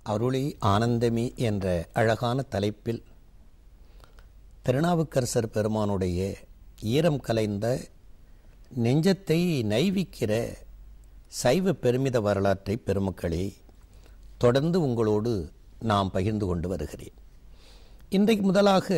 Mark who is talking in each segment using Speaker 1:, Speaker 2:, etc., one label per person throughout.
Speaker 1: அருளி ஆனந்தமி என்ற அழகான தலைப்பில் திருநாவுக்கரசர் பெருமானுடைய ஈரம் கலைந்த நெஞ்சத்தை நைவிக்கிற சைவ பெருமித வரலாற்றை பெருமக்களே தொடர்ந்து உங்களோடு நாம் பகிர்ந்து கொண்டு வருகிறேன் இன்றைக்கு முதலாக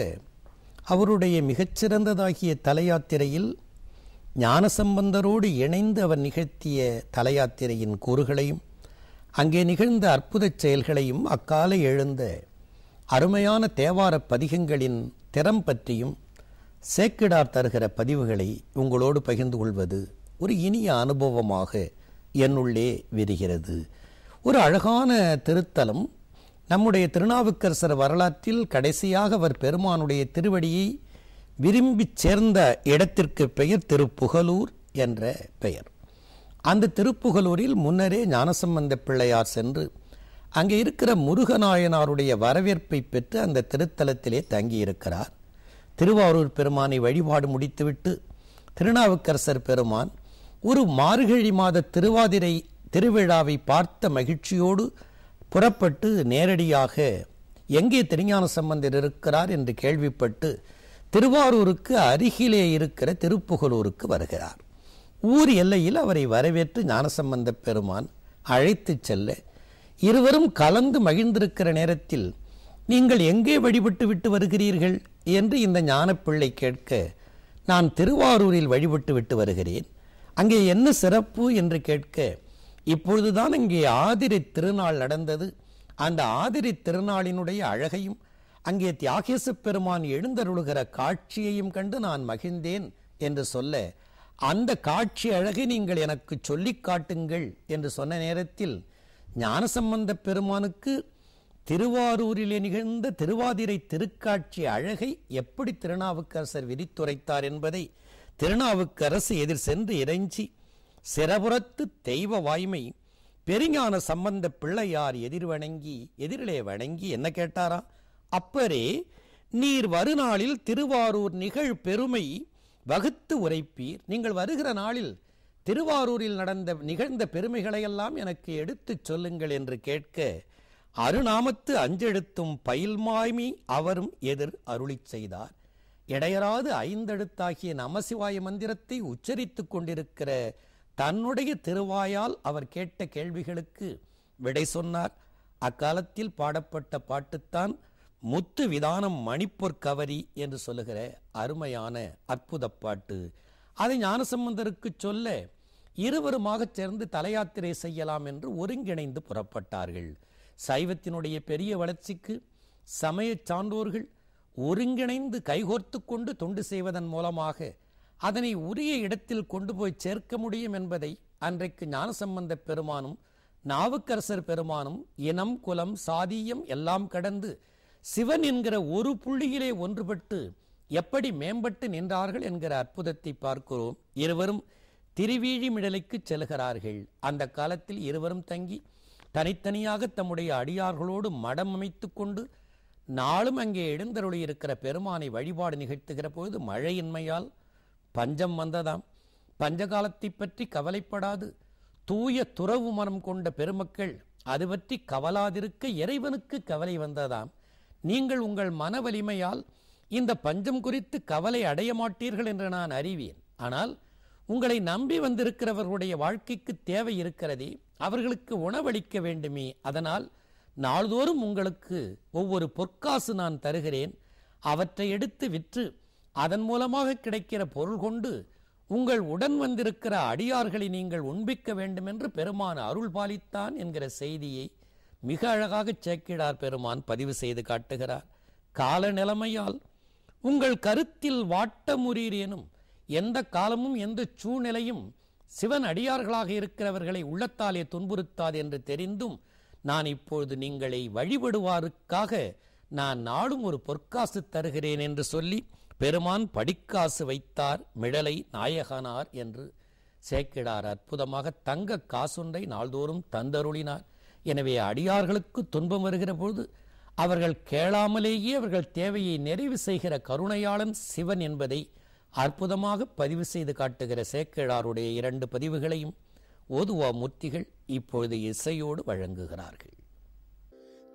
Speaker 1: அவருடைய மிகச்சிறந்ததாகிய தலையாத்திரையில் ஞானசம்பந்தரோடு இணைந்து அவர் நிகழ்த்திய தலையாத்திரையின் கூறுகளையும் அங்கே நிகழ்ந்த அற்புதச் செயல்களையும் அக்கால எழுந்த அருமையான தேவார பதிகங்களின் திறம் பற்றியும் சேக்கிடார் தருகிற பதிவுகளை உங்களோடு பகிர்ந்து கொள்வது ஒரு இனிய அனுபவமாக என்னுள்ளே விரிகிறது ஒரு அழகான திருத்தலம் நம்முடைய திருநாவுக்கரசர் வரலாற்றில் கடைசியாக அவர் பெருமானுடைய திருவடியை விரும்பிச் சேர்ந்த இடத்திற்கு பெயர் திருப்புகலூர் என்ற பெயர் அந்த திருப்புகலூரில் முன்னரே ஞானசம்பந்த பிள்ளையார் சென்று அங்கே இருக்கிற முருகநாயனாருடைய வரவேற்பை பெற்று அந்த திருத்தலத்திலே தங்கியிருக்கிறார் திருவாரூர் பெருமானை வழிபாடு முடித்துவிட்டு திருநாவுக்கரசர் பெருமான் ஒரு மார்கழி மாத திருவாதிரை திருவிழாவை பார்த்த மகிழ்ச்சியோடு புறப்பட்டு நேரடியாக எங்கே திருஞான சம்பந்தர் இருக்கிறார் என்று கேள்விப்பட்டு திருவாரூருக்கு அருகிலே இருக்கிற திருப்புகலூருக்கு வருகிறார் ஊர் எல்லையில் அவரை வரவேற்று ஞானசம்பந்த பெருமான் அழைத்து செல்ல இருவரும் கலந்து மகிழ்ந்திருக்கிற நேரத்தில் நீங்கள் எங்கே வழிபட்டு விட்டு வருகிறீர்கள் என்று இந்த ஞானப்பிள்ளை கேட்க நான் திருவாரூரில் வழிபட்டு விட்டு வருகிறேன் அங்கே என்ன சிறப்பு என்று கேட்க இப்பொழுதுதான் இங்கே ஆதிரை திருநாள் நடந்தது அந்த ஆதிரை திருநாளினுடைய அழகையும் அங்கே தியாகேச பெருமான் எழுந்தருளுகிற காட்சியையும் கண்டு நான் மகிழ்ந்தேன் என்று சொல்ல அந்த காட்சி அழகை நீங்கள் எனக்கு சொல்லிக் காட்டுங்கள் என்று சொன்ன நேரத்தில் ஞானசம்பந்த பெருமானுக்கு திருவாரூரிலே நிகழ்ந்த திருவாதிரை திருக்காட்சி அழகை எப்படி திருநாவுக்கரசர் விரித்துரைத்தார் என்பதை திருநாவுக்கரசு எதிர் சென்று இறைஞ்சி சிறபுறத்து தெய்வ வாய்மை பெருஞான சம்பந்த பிள்ளையார் எதிர் வணங்கி எதிரிலே வணங்கி என்ன கேட்டாரா அப்பரே நீர் வருநாளில் திருவாரூர் நிகழ் பெருமை வகுத்து உரைப்பீர் நீங்கள் வருகிற நாளில் திருவாரூரில் நடந்த நிகழ்ந்த பெருமைகளையெல்லாம் எனக்கு எடுத்துச் சொல்லுங்கள் என்று கேட்க அருநாமத்து அஞ்செழுத்தும் பயில்மாய்மி அவரும் எதிர் அருளிச் செய்தார் இடையராது ஐந்தெழுத்தாகிய நமசிவாய மந்திரத்தை உச்சரித்துக் கொண்டிருக்கிற தன்னுடைய திருவாயால் அவர் கேட்ட கேள்விகளுக்கு விடை சொன்னார் அக்காலத்தில் பாடப்பட்ட பாட்டுத்தான் முத்து விதானம் மணிப்பொற் கவரி என்று சொல்லுகிற அருமையான அற்புத பாட்டு அதை ஞானசம்பந்தருக்கு சொல்ல இருவருமாக சேர்ந்து தலையாத்திரை செய்யலாம் என்று ஒருங்கிணைந்து புறப்பட்டார்கள் சைவத்தினுடைய பெரிய வளர்ச்சிக்கு சமய சான்றோர்கள் ஒருங்கிணைந்து கைகோர்த்து கொண்டு தொண்டு செய்வதன் மூலமாக அதனை உரிய இடத்தில் கொண்டு போய் சேர்க்க முடியும் என்பதை அன்றைக்கு ஞானசம்பந்த பெருமானும் நாவுக்கரசர் பெருமானும் இனம் குலம் சாதியம் எல்லாம் கடந்து சிவன் என்கிற ஒரு புள்ளியிலே ஒன்றுபட்டு எப்படி மேம்பட்டு நின்றார்கள் என்கிற அற்புதத்தை பார்க்கிறோம் இருவரும் திருவீழிமிடலைக்கு செல்கிறார்கள் அந்த காலத்தில் இருவரும் தங்கி தனித்தனியாக தம்முடைய அடியார்களோடு மடம் அமைத்து கொண்டு நாளும் அங்கே எழுந்தருளி இருக்கிற பெருமானை வழிபாடு நிகழ்த்துகிற பொழுது மழையின்மையால் பஞ்சம் வந்ததாம் பஞ்சகாலத்தை பற்றி கவலைப்படாது தூய துறவு மனம் கொண்ட பெருமக்கள் அது பற்றி கவலாதிருக்க இறைவனுக்கு கவலை வந்ததாம் நீங்கள் உங்கள் மன வலிமையால் இந்த பஞ்சம் குறித்து கவலை அடைய மாட்டீர்கள் என்று நான் அறிவேன் ஆனால் உங்களை நம்பி வந்திருக்கிறவர்களுடைய வாழ்க்கைக்கு தேவை இருக்கிறதே அவர்களுக்கு உணவளிக்க வேண்டுமே அதனால் நாள்தோறும் உங்களுக்கு ஒவ்வொரு பொற்காசு நான் தருகிறேன் அவற்றை எடுத்து விற்று அதன் மூலமாக கிடைக்கிற பொருள் கொண்டு உங்கள் உடன் வந்திருக்கிற அடியார்களை நீங்கள் உண்பிக்க வேண்டும் என்று பெருமான் அருள் பாலித்தான் என்கிற செய்தியை மிக அழகாக சேக்கிடார் பெருமான் பதிவு செய்து காட்டுகிறார் கால நிலைமையால் உங்கள் கருத்தில் வாட்டமுறீரேனும் எந்த காலமும் எந்த சூழ்நிலையும் சிவன் அடியார்களாக இருக்கிறவர்களை உள்ளத்தாலே துன்புறுத்தாது என்று தெரிந்தும் நான் இப்பொழுது நீங்களை வழிபடுவாருக்காக நான் நாளும் ஒரு பொற்காசு தருகிறேன் என்று சொல்லி பெருமான் படிக்காசு வைத்தார் மிடலை நாயகனார் என்று சேக்கிடார் அற்புதமாக தங்க காசொன்றை நாள்தோறும் தந்தருளினார் எனவே அடியார்களுக்கு துன்பம் வருகிற பொழுது அவர்கள் கேளாமலேயே அவர்கள் தேவையை நிறைவு செய்கிற கருணையாளன் சிவன் என்பதை அற்புதமாக பதிவு செய்து காட்டுகிற சேக்கிழாருடைய இரண்டு பதிவுகளையும் ஓதுவா மூர்த்திகள் இப்பொழுது இசையோடு வழங்குகிறார்கள்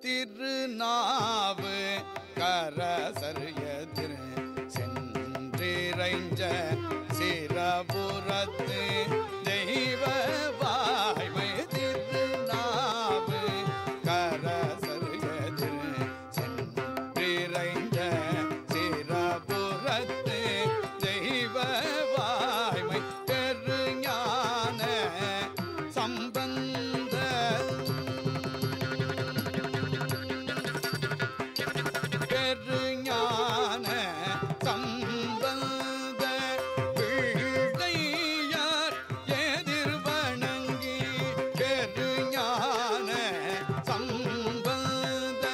Speaker 2: திருநாவு கரசர் எதிர் சென்றிரைஞ்ச சிரபுரத்து தெய்வ வாய்மை திருநாவு கரசர் எதிர் சென்றிரைஞ்ச சிரபுரத்து தெய்வ வாய்மை பெருஞான சம்பந்த பெருஞான சம்பந்த பிள்ளையார் எதிர்வணங்கி பெருஞான சம்பந்த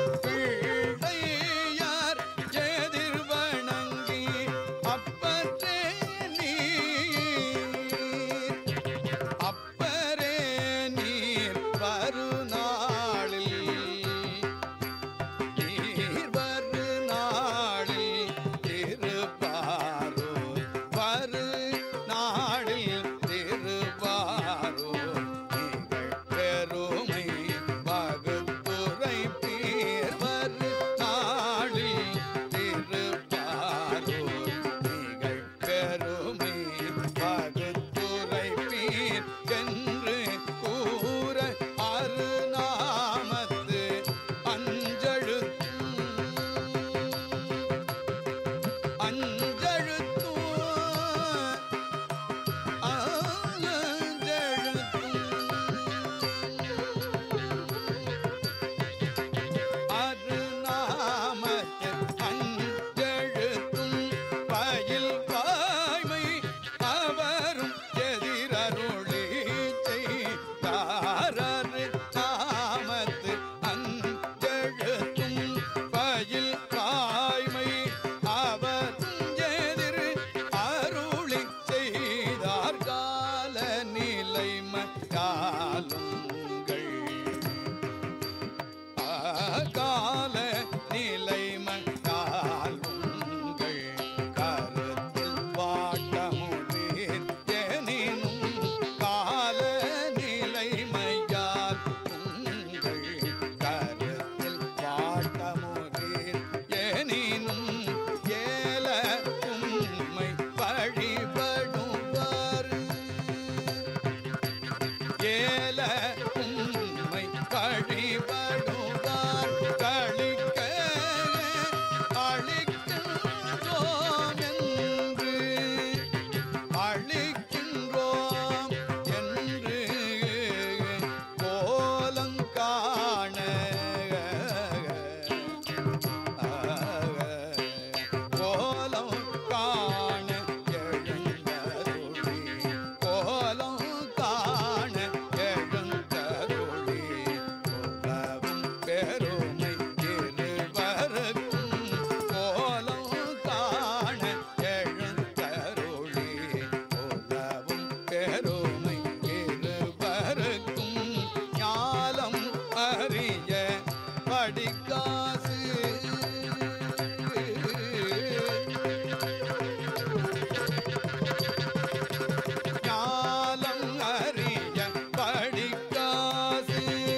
Speaker 2: பிள்ளையார் எதிர்வணங்கி அப்பற்றே நீர் அப்பரே நீர் வருநாளில் நீர் வரு நாளில் திருப்பாரோ வரு நாளில் திருப்பாரோ நீங்கள் பெருமை வகுத்துரை பேர் வரு நாளில் திருப்பாரோ நீங்கள் பெருமை வகுத்துரை பேர் என்று கூற அருநாமத்து அஞ்செழுத்தும் அஞ்செழுத்தும் அருநாமத்தில் அஞ்செழுத்தும் பயில் வாய்மை அவரும் எதிரருளி செய்தாரரு நாமத்து அஞ்செழுத்தும் பயில் வாய்மை அவர் எதிர் அருளி செய்தார் கால நிலைமக்காலுங்கள் கால நிலைமக்கால் உங்கள் கருத்தில் வாட்டமுடீர் எனினும் கால நிலைமையால் உங்கள் கருத்தில் வாட்டமுடீர் எனினும் ஏல உண்மை வழிபடுவார் ஏல உண்மை வழிபடுவார் கழிக்க அழிக்கின்றோம் என்று அழிக்கின்றோம் என்று கோலங்காண கோலம் காண எழுந்தருளி கோலம் காண எழுந்தருளி உலவும் பெருமை இருவருக்கும் கோலம் காண எழுந்தருளி உலவும் பெருமை இருவருக்கும் ஞாலம் அறிய படிக்காசு ஞாலம் அறிய படிக்காசு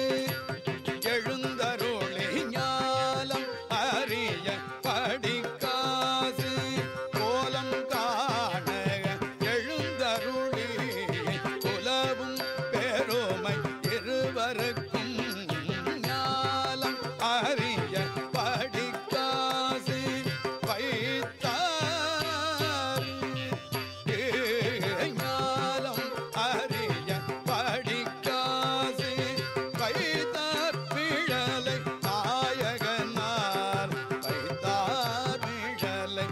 Speaker 2: எழுந்தருளி ஞாலம் அறிய படிக்காசு கோலம் காண எழுந்தருளி குலவும் பெருமை இருவருக்கும் ஞாலம் அறிய படிக்காசு வைத்தார் ஞாலம் அறிய படிக்காசு வைத்தார் பிழலை நாயகனார் வைத்தார் பிழலை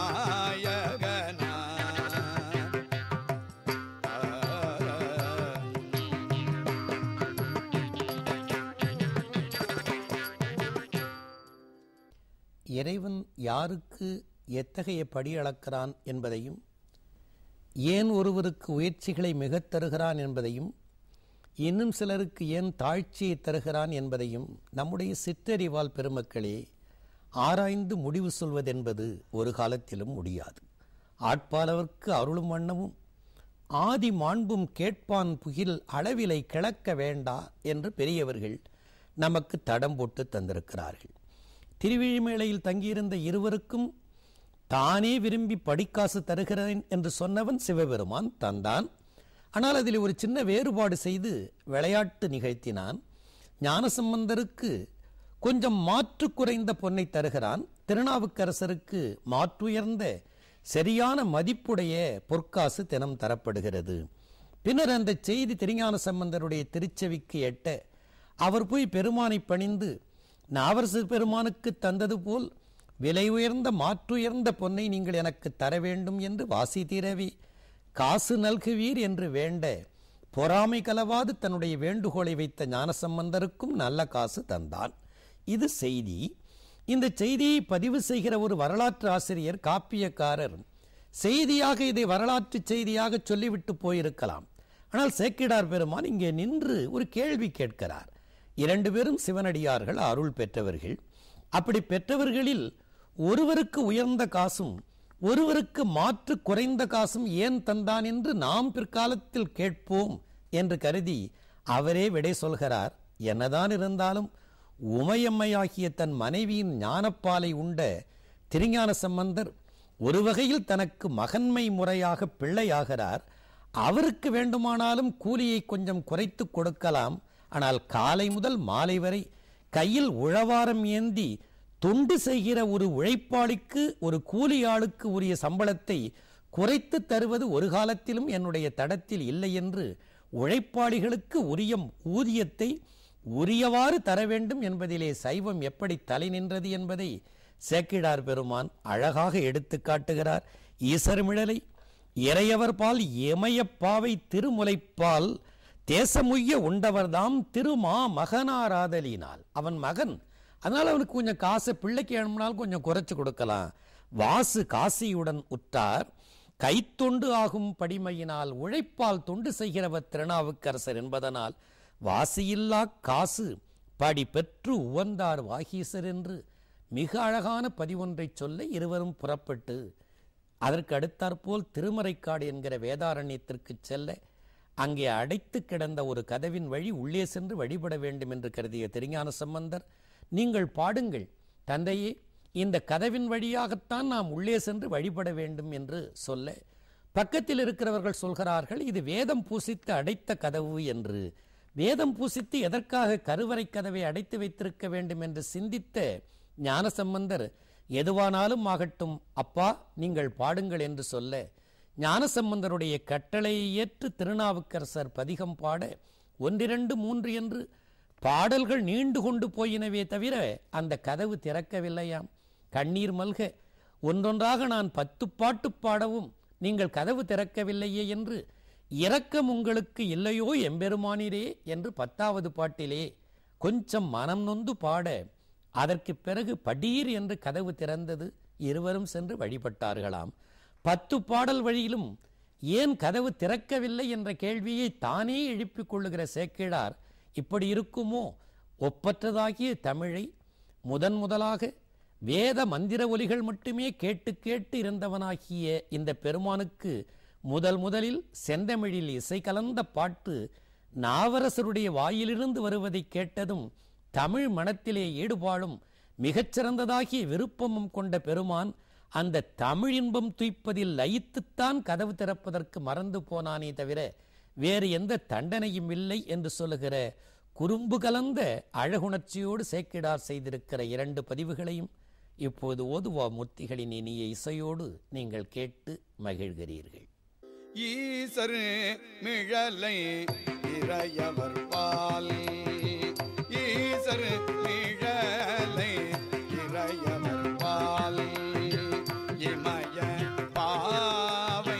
Speaker 2: நாயகனார்
Speaker 1: இறைவன் யாருக்கு எத்தகைய படி அளக்கிறான் என்பதையும் ஏன் ஒருவருக்கு உயர்ச்சிகளை மிகத் தருகிறான் என்பதையும் இன்னும் சிலருக்கு ஏன் தாழ்ச்சியை தருகிறான் என்பதையும் நம்முடைய சிற்றறிவால் பெருமக்களே ஆராய்ந்து முடிவு சொல்வதென்பது ஒரு காலத்திலும் முடியாது ஆட்பாலவர்க்கு அருளும் வண்ணமும் ஆதி மாண்பும் கேட்பான் புகில் அளவிலை கிளக்க வேண்டா என்று பெரியவர்கள் நமக்கு தடம் போட்டு தந்திருக்கிறார்கள் திருவிழிமேளையில் தங்கியிருந்த இருவருக்கும் தானே விரும்பி படிக்காசு தருகிறேன் என்று சொன்னவன் சிவபெருமான் தந்தான் ஆனால் அதில் ஒரு சின்ன வேறுபாடு செய்து விளையாட்டு நிகழ்த்தினான் ஞானசம்பந்தருக்கு கொஞ்சம் மாற்று குறைந்த பொன்னை தருகிறான் திருநாவுக்கரசருக்கு மாற்றுயர்ந்த சரியான மதிப்புடைய பொற்காசு தினம் தரப்படுகிறது பின்னர் அந்த செய்தி திருஞான சம்பந்தருடைய திருச்செவிக்கு எட்ட அவர் போய் பெருமானை பணிந்து நாவரசு பெருமானுக்கு தந்தது போல் விலை உயர்ந்த மாற்றுயர்ந்த பொன்னை நீங்கள் எனக்கு தர வேண்டும் என்று வாசி தீரவி காசு நல்குவீர் என்று வேண்ட பொறாமை கலவாது தன்னுடைய வேண்டுகோளை வைத்த ஞானசம்பந்தருக்கும் நல்ல காசு தந்தான் இது செய்தி இந்த செய்தியை பதிவு செய்கிற ஒரு வரலாற்று ஆசிரியர் காப்பியக்காரர் செய்தியாக இதை வரலாற்று செய்தியாக சொல்லிவிட்டு போயிருக்கலாம் ஆனால் சேக்கிடார் பெருமான் இங்கே நின்று ஒரு கேள்வி கேட்கிறார் இரண்டு பேரும் சிவனடியார்கள் அருள் பெற்றவர்கள் அப்படி பெற்றவர்களில் ஒருவருக்கு உயர்ந்த காசும் ஒருவருக்கு மாற்று குறைந்த காசும் ஏன் தந்தான் என்று நாம் பிற்காலத்தில் கேட்போம் என்று கருதி அவரே விடை சொல்கிறார் என்னதான் இருந்தாலும் உமையம்மையாகிய தன் மனைவியின் ஞானப்பாலை உண்ட திருஞான சம்பந்தர் ஒரு வகையில் தனக்கு மகன்மை முறையாக பிள்ளையாகிறார் அவருக்கு வேண்டுமானாலும் கூலியை கொஞ்சம் குறைத்து கொடுக்கலாம் ஆனால் காலை முதல் மாலை வரை கையில் உழவாரம் ஏந்தி தொண்டு செய்கிற ஒரு உழைப்பாளிக்கு ஒரு கூலி ஆளுக்கு உரிய சம்பளத்தை குறைத்து தருவது ஒரு காலத்திலும் என்னுடைய தடத்தில் இல்லை என்று உழைப்பாளிகளுக்கு உரிய ஊதியத்தை உரியவாறு தர வேண்டும் என்பதிலே சைவம் எப்படி தலை நின்றது என்பதை சேக்கிடார் பெருமான் அழகாக எடுத்து காட்டுகிறார் ஈசருமிழலை இறையவர் பால் எமயப்பாவை திருமுலைப்பால் தேசமுய்ய உண்டவர்தாம் திருமா மகனாராதலினால் அவன் மகன் அதனால அவனுக்கு கொஞ்சம் காசை பிள்ளைக்கு வேணும்னாலும் கொஞ்சம் குறைச்சு கொடுக்கலாம் வாசு காசியுடன் உற்றார் கைத்தொண்டு ஆகும் படிமையினால் உழைப்பால் தொண்டு செய்கிறவர் திருநாவுக்கரசர் என்பதனால் வாசியில்லா காசு படி பெற்று உவந்தார் வாகீசர் என்று மிக அழகான பதிவொன்றைச் சொல்ல இருவரும் புறப்பட்டு அதற்கு அடுத்தாற்போல் திருமறைக்காடு என்கிற வேதாரண்யத்திற்கு செல்ல அங்கே அடைத்து கிடந்த ஒரு கதவின் வழி உள்ளே சென்று வழிபட வேண்டும் என்று கருதிய திருஞான சம்பந்தர் நீங்கள் பாடுங்கள் தந்தையே இந்த கதவின் வழியாகத்தான் நாம் உள்ளே சென்று வழிபட வேண்டும் என்று சொல்ல பக்கத்தில் இருக்கிறவர்கள் சொல்கிறார்கள் இது வேதம் பூசித்து அடைத்த கதவு என்று வேதம் பூசித்து எதற்காக கருவறை கதவை அடைத்து வைத்திருக்க வேண்டும் என்று சிந்தித்த ஞானசம்பந்தர் எதுவானாலும் ஆகட்டும் அப்பா நீங்கள் பாடுங்கள் என்று சொல்ல ஞானசம்பந்தருடைய கட்டளையை ஏற்று திருநாவுக்கரசர் பதிகம் பாட ஒன்றிரண்டு மூன்று என்று பாடல்கள் நீண்டு கொண்டு போயினவே தவிர அந்த கதவு திறக்கவில்லையாம் கண்ணீர் மல்க ஒன்றொன்றாக நான் பத்து பாட்டு பாடவும் நீங்கள் கதவு திறக்கவில்லையே என்று இரக்கம் உங்களுக்கு இல்லையோ எம்பெருமானிரே என்று பத்தாவது பாட்டிலே கொஞ்சம் மனம் நொந்து பாட அதற்கு பிறகு படீர் என்று கதவு திறந்தது இருவரும் சென்று வழிபட்டார்களாம் பத்து பாடல் வழியிலும் ஏன் கதவு திறக்கவில்லை என்ற கேள்வியை தானே எழுப்பிக் கொள்ளுகிற சேக்கிழார் இப்படி இருக்குமோ ஒப்பற்றதாகிய தமிழை முதன் முதலாக வேத மந்திர ஒலிகள் மட்டுமே கேட்டு கேட்டு இருந்தவனாகிய இந்த பெருமானுக்கு முதல் முதலில் செந்தமிழில் இசை கலந்த பாட்டு நாவரசருடைய வாயிலிருந்து வருவதை கேட்டதும் தமிழ் மனத்திலே ஈடுபாடும் மிகச்சிறந்ததாகிய விருப்பமும் கொண்ட பெருமான் அந்த தமிழ் இன்பம் துய்ப்பதில் லயித்துத்தான் கதவு திறப்பதற்கு மறந்து போனானே தவிர வேறு எந்த தண்டனையும் இல்லை என்று சொல்லுகிற குறும்பு கலந்த அழகுணர்ச்சியோடு சேக்கிடார் செய்திருக்கிற இரண்டு பதிவுகளையும் இப்போது ஓதுவா மூர்த்திகளின் இனிய இசையோடு நீங்கள் கேட்டு மகிழ்கிறீர்கள்
Speaker 2: ஈசர் மிழலை இறையவர் பால் ஈசர் மிழலை இறையவர் பால் இமய பாவை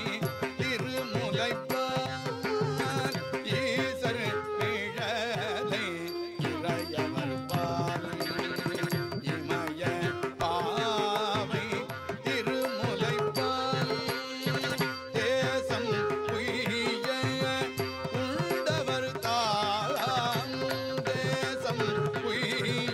Speaker 2: திருமுலைப்பால் ஈசர் மிழலை இறையவர் பால் இமய பாவை திருமுலைப்பால் தேசம் உய்ய உண்டவர் தாம் தேசம் உய்ய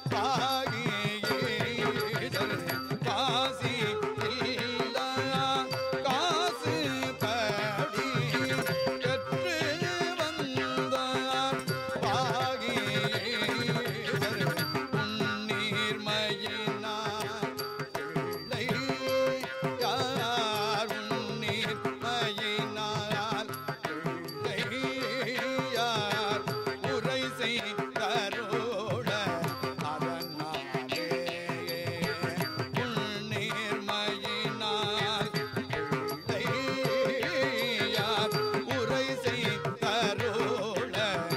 Speaker 2: பாகீசர் காசி இல்லா காசு படி பெற்று வந்தார் பாகீசர் உன்னீர்மையினார் பிள்ளை யார் உன்னீர்மையினால் பிள்ளை யார் உரை செய்தருள அதனாலே உன்னீர்மையினால் பிள்ளை யார் உரை செய்தருள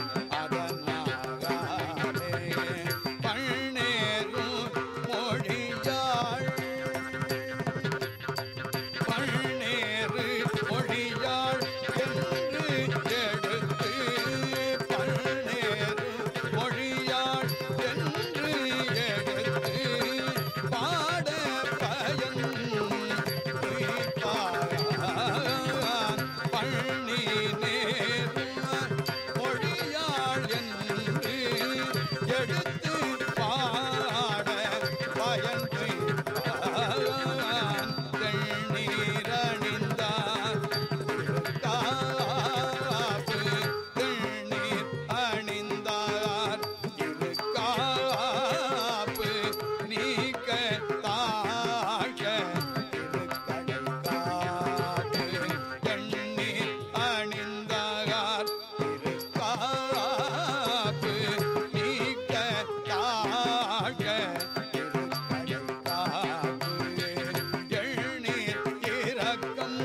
Speaker 2: அதனாலே பன்னேரும் மொழியாள் பன்னேறு மொழியாள் என்று எடுத்து பன்னேறு மொழியாள் என்று எடுத்து பாட பயன் குறிப்பாரான் பண்ணி நேரு மொழியாள் என்று எடுத்து பாட பயன் குறிப்பாரான் தென்னீரணிந்தார் காப்பு தென்னீர் அணிந்தார் இருக்காப்பு நீக்க தாழ இருக்கடை காப்பு தென்னீர் அணிந்தார் இருக்காப்பு நீக்க தாழ இருக்கடை காப்பு எண்ணீர் இரக்கம்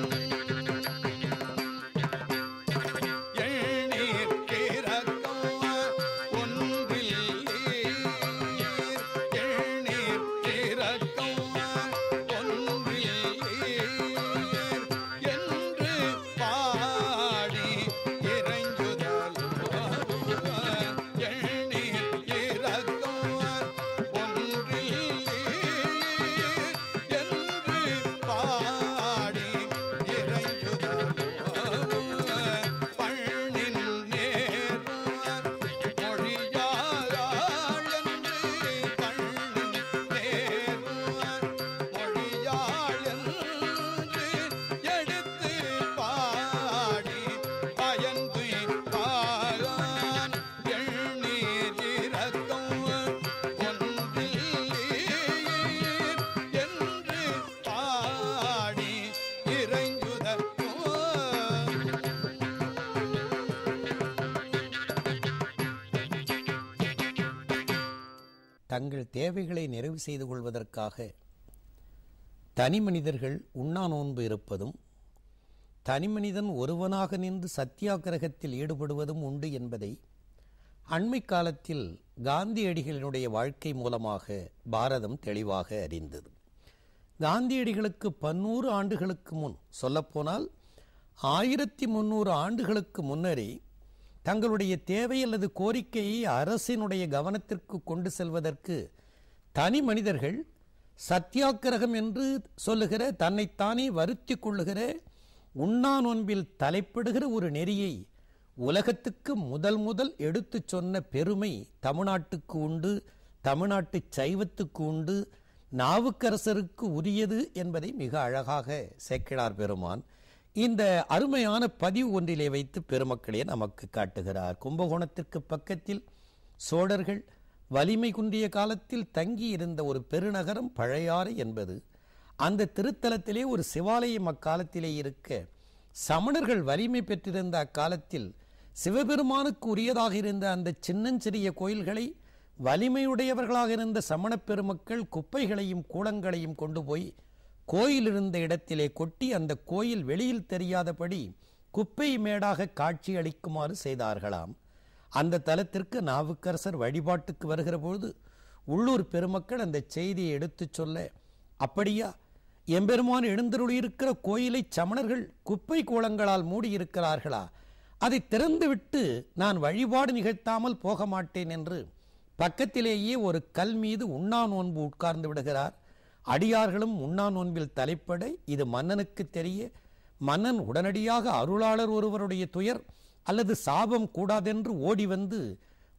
Speaker 2: எண்ணீர் இரக்கம் ஒன்றில் எண்ணீர் இரக்கம் ஒன்றில் என்று பாடி இறைஞ்சுதல் எண்ணீர் இரக்கம் ஒன்றில் என்று பாடி இறைஞ்சுதல் பண்ணின் நேர் மொழியாள் என்று பண்ணின் நேர் மொழியாள் என்று எடுத்து பாடி பயந்து பாரான் எண்ணீர் இறக்கம் ஒன்றில் என்று பாடி இறைஞ்சுதல்
Speaker 1: தங்கள் தேவைகளை நிறைவு செய்து கொள்வதற்காக தனி மனிதர்கள் உண்ணா நோன்பு இருப்பதும் தனிமனிதன் ஒருவனாக நின்று சத்தியாகிரகத்தில் ஈடுபடுவதும் உண்டு என்பதை அண்மை காலத்தில் காந்தியடிகளினுடைய வாழ்க்கை மூலமாக பாரதம் தெளிவாக அறிந்தது காந்தியடிகளுக்கு பன்னூறு ஆண்டுகளுக்கு முன் சொல்லப்போனால் ஆயிரத்தி முன்னூறு ஆண்டுகளுக்கு முன்னரே தங்களுடைய தேவை அல்லது கோரிக்கையை அரசினுடைய கவனத்திற்கு கொண்டு செல்வதற்கு தனி மனிதர்கள் சத்தியாக்கிரகம் என்று சொல்லுகிற தன்னைத்தானே வருத்தி கொள்ளுகிற உண்ணா நோன்பில் தலைப்படுகிற ஒரு நெறியை உலகத்துக்கு முதல் முதல் எடுத்துச் சொன்ன பெருமை தமிழ்நாட்டுக்கு உண்டு தமிழ்நாட்டு சைவத்துக்கு உண்டு நாவுக்கரசருக்கு உரியது என்பதை மிக அழகாக சேக்கிழார் பெருமான் இந்த அருமையான பதிவு ஒன்றிலே வைத்து பெருமக்களே நமக்கு காட்டுகிறார் கும்பகோணத்திற்கு பக்கத்தில் சோழர்கள் வலிமை குன்றிய காலத்தில் தங்கி இருந்த ஒரு பெருநகரம் பழையாறு என்பது அந்த திருத்தலத்திலே ஒரு சிவாலயம் அக்காலத்திலே இருக்க சமணர்கள் வலிமை பெற்றிருந்த அக்காலத்தில் சிவபெருமானுக்கு உரியதாக இருந்த அந்த சின்னஞ்சிறிய கோயில்களை வலிமையுடையவர்களாக இருந்த சமணப் பெருமக்கள் குப்பைகளையும் கூலங்களையும் கொண்டு போய் கோயில் இருந்த இடத்திலே கொட்டி அந்த கோயில் வெளியில் தெரியாதபடி குப்பை மேடாக காட்சி அளிக்குமாறு செய்தார்களாம் அந்த தலத்திற்கு நாவுக்கரசர் வழிபாட்டுக்கு வருகிற பொழுது உள்ளூர் பெருமக்கள் அந்த செய்தியை எடுத்துச் சொல்ல அப்படியா எம்பெருமான் எழுந்தருளியிருக்கிற கோயிலை சமணர்கள் குப்பை கூலங்களால் மூடியிருக்கிறார்களா அதை திறந்துவிட்டு நான் வழிபாடு நிகழ்த்தாமல் போக மாட்டேன் என்று பக்கத்திலேயே ஒரு கல் மீது உண்ணா நோன்பு உட்கார்ந்து விடுகிறார் அடியார்களும் உண்ணா நோன்பில் தலைப்பட இது மன்னனுக்கு தெரிய மன்னன் உடனடியாக அருளாளர் ஒருவருடைய துயர் அல்லது சாபம் கூடாதென்று ஓடி வந்து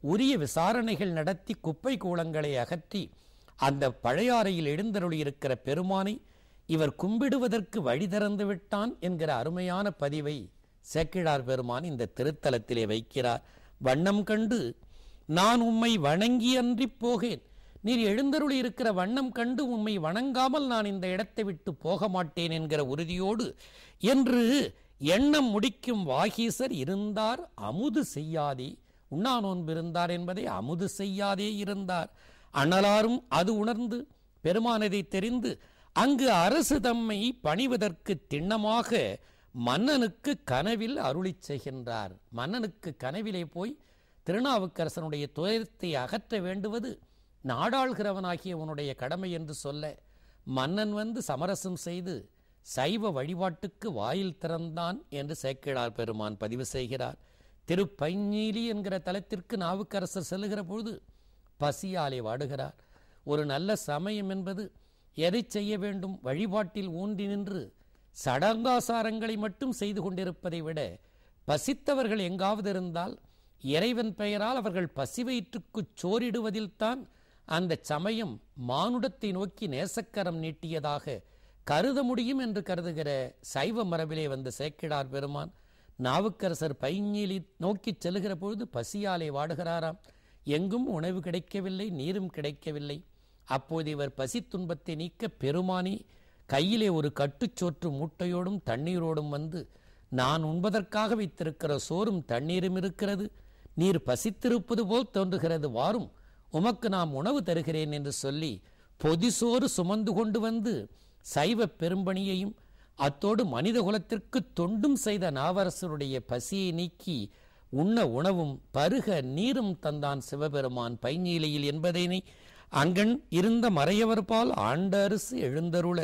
Speaker 1: உரிய விசாரணைகள் நடத்தி குப்பை கூளங்களை அகற்றி அந்த பழையாறையில் எழுந்தருளியிருக்கிற பெருமானை இவர் கும்பிடுவதற்கு வழி திறந்து விட்டான் என்கிற அருமையான பதிவை சேக்கிழார் பெருமான் இந்த திருத்தலத்திலே வைக்கிறார் வண்ணம் கண்டு நான் உம்மை வணங்கி அன்றி போகேன் நீர் எழுந்தருளி இருக்கிற வண்ணம் கண்டு உம்மை வணங்காமல் நான் இந்த இடத்தை விட்டு போக மாட்டேன் என்கிற உறுதியோடு என்று எண்ணம் முடிக்கும் வாகீசர் இருந்தார் அமுது செய்யாதே உண்ணா நோன்பு இருந்தார் என்பதை அமுது செய்யாதே இருந்தார் அனலாரும் அது உணர்ந்து பெருமானதை தெரிந்து அங்கு அரசு தம்மை பணிவதற்கு திண்ணமாக மன்னனுக்கு கனவில் அருளிச் செய்கின்றார் மன்னனுக்கு கனவிலே போய் திருநாவுக்கரசனுடைய துயரத்தை அகற்ற வேண்டுவது நாடாளுகிறவனாகிய உன்னுடைய கடமை என்று சொல்ல மன்னன் வந்து சமரசம் செய்து சைவ வழிபாட்டுக்கு வாயில் திறந்தான் என்று சேக்கிழார் பெருமான் பதிவு செய்கிறார் திருப்பைஞ்சீலி என்கிற தலத்திற்கு நாவுக்கரசர் செல்லுகிற பொழுது பசியாலே வாடுகிறார் ஒரு நல்ல சமயம் என்பது எதை செய்ய வேண்டும் வழிபாட்டில் ஊன்றி நின்று சடங்காசாரங்களை மட்டும் செய்து கொண்டிருப்பதை விட பசித்தவர்கள் எங்காவது இருந்தால் இறைவன் பெயரால் அவர்கள் பசி வயிற்றுக்குச் சோறிடுவதில்தான் அந்த சமயம் மானுடத்தை நோக்கி நேசக்கரம் நீட்டியதாக கருத முடியும் என்று கருதுகிற சைவ மரபிலே வந்த சேக்கிடார் பெருமான் நாவுக்கரசர் பைஞ்சீலி நோக்கிச் செல்லுகிற பொழுது பசியாலே வாடுகிறாராம் எங்கும் உணவு கிடைக்கவில்லை நீரும் கிடைக்கவில்லை அப்போது இவர் பசி துன்பத்தை நீக்க பெருமானி கையிலே ஒரு கட்டுச்சோற்று மூட்டையோடும் தண்ணீரோடும் வந்து நான் உண்பதற்காக வைத்திருக்கிற சோறும் தண்ணீரும் இருக்கிறது நீர் பசித்திருப்பது போல் தோன்றுகிறது வாரும் உமக்கு நாம் உணவு தருகிறேன் என்று சொல்லி பொதிசோறு சுமந்து கொண்டு வந்து சைவ பெரும்பணியையும் அத்தோடு மனித குலத்திற்கு தொண்டும் செய்த நாவரசருடைய பசியை நீக்கி உண்ண உணவும் பருக நீரும் தந்தான் சிவபெருமான் பைநீலையில் என்பதனை அங்கன் இருந்த மறையவர் பால் ஆண்ட அரசு எழுந்தருள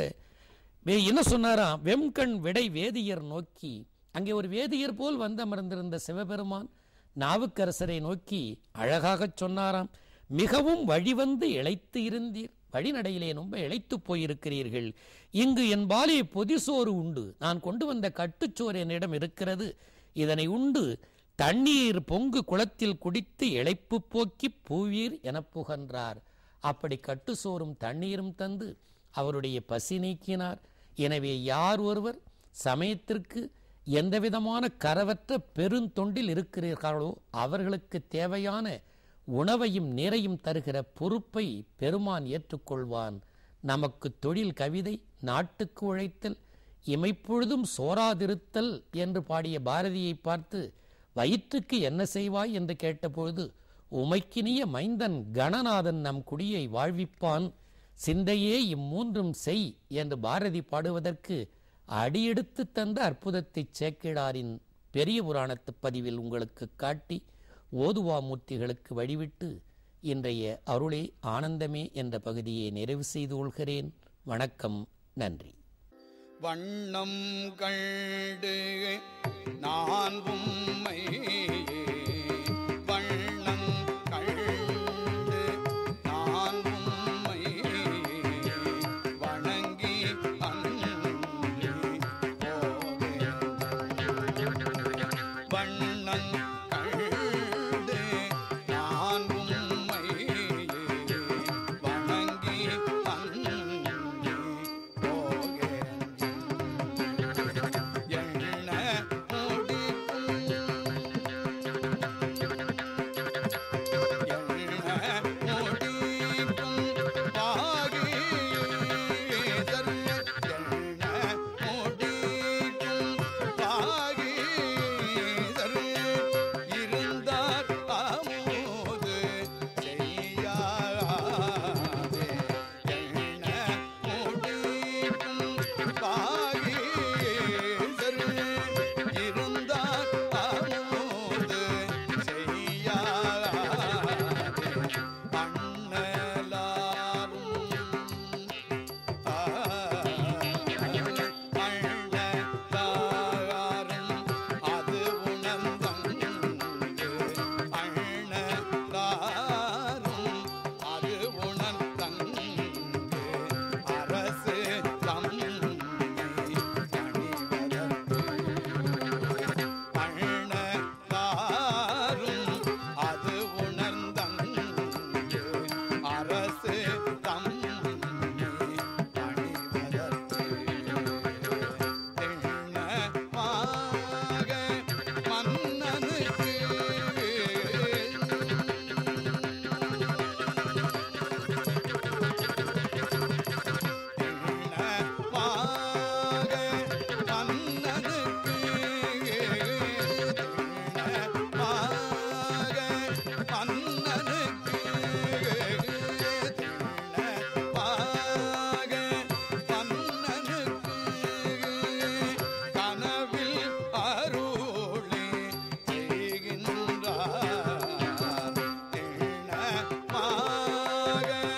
Speaker 1: வே- என்ன சொன்னாராம் வெம்கண் விடை வேதியர் நோக்கி அங்கே ஒரு வேதியர் போல் வந்து அமர்ந்திருந்த சிவபெருமான் நாவுக்கரசரை நோக்கி அழகாகச் சொன்னாராம் மிகவும் வழிவந்து இளைத்து இருந்தீர் வழிநடையிலே ரொம்ப இளைத்துப் போயிருக்கிறீர்கள் இங்கு என் பாலே பொதிசோறு உண்டு நான் கொண்டு வந்த கட்டுச்சோறு என்னிடம் இருக்கிறது இதனை உண்டு தண்ணீர் பொங்கு குளத்தில் குடித்து இளைப்பு போக்கி பூவீர் எனப் புகன்றார் அப்படி கட்டுசோறும் தண்ணீரும் தந்து அவருடைய பசி நீக்கினார் எனவே யார் ஒருவர் சமயத்திற்கு எந்தவிதமான கரவற்ற பெருந்தொண்டில் இருக்கிறீர்களோ அவர்களுக்கு தேவையான உணவையும் நீரையும் தருகிற பொறுப்பை பெருமான் ஏற்றுக்கொள்வான் நமக்கு தொழில் கவிதை நாட்டுக்கு உழைத்தல் இமைப்பொழுதும் சோராதிருத்தல் என்று பாடிய பாரதியை பார்த்து வயிற்றுக்கு என்ன செய்வாய் என்று கேட்டபொழுது உமைக்கினிய மைந்தன் கணநாதன் நம் குடியை வாழ்விப்பான் சிந்தையே இம்மூன்றும் செய் என்று பாரதி பாடுவதற்கு அடியெடுத்து தந்த அற்புதத்தை சேக்கிழாரின் பெரிய புராணத்து பதிவில் உங்களுக்கு காட்டி ஓதுவாமூர்த்திகளுக்கு வழிவிட்டு இன்றைய அருளே ஆனந்தமே என்ற பகுதியை நிறைவு செய்து கொள்கிறேன் வணக்கம் நன்றி
Speaker 2: வண்ணம் கண்டு நான் உம்மை வண்ணம் கண்டு நான் உம்மை வணங்கி அன்றி போவேன் வண்ணம் கண்டு நான் உம்மை வணங்கி அன்றி போகிறேன் எண்ண முடிக்கும் மகனே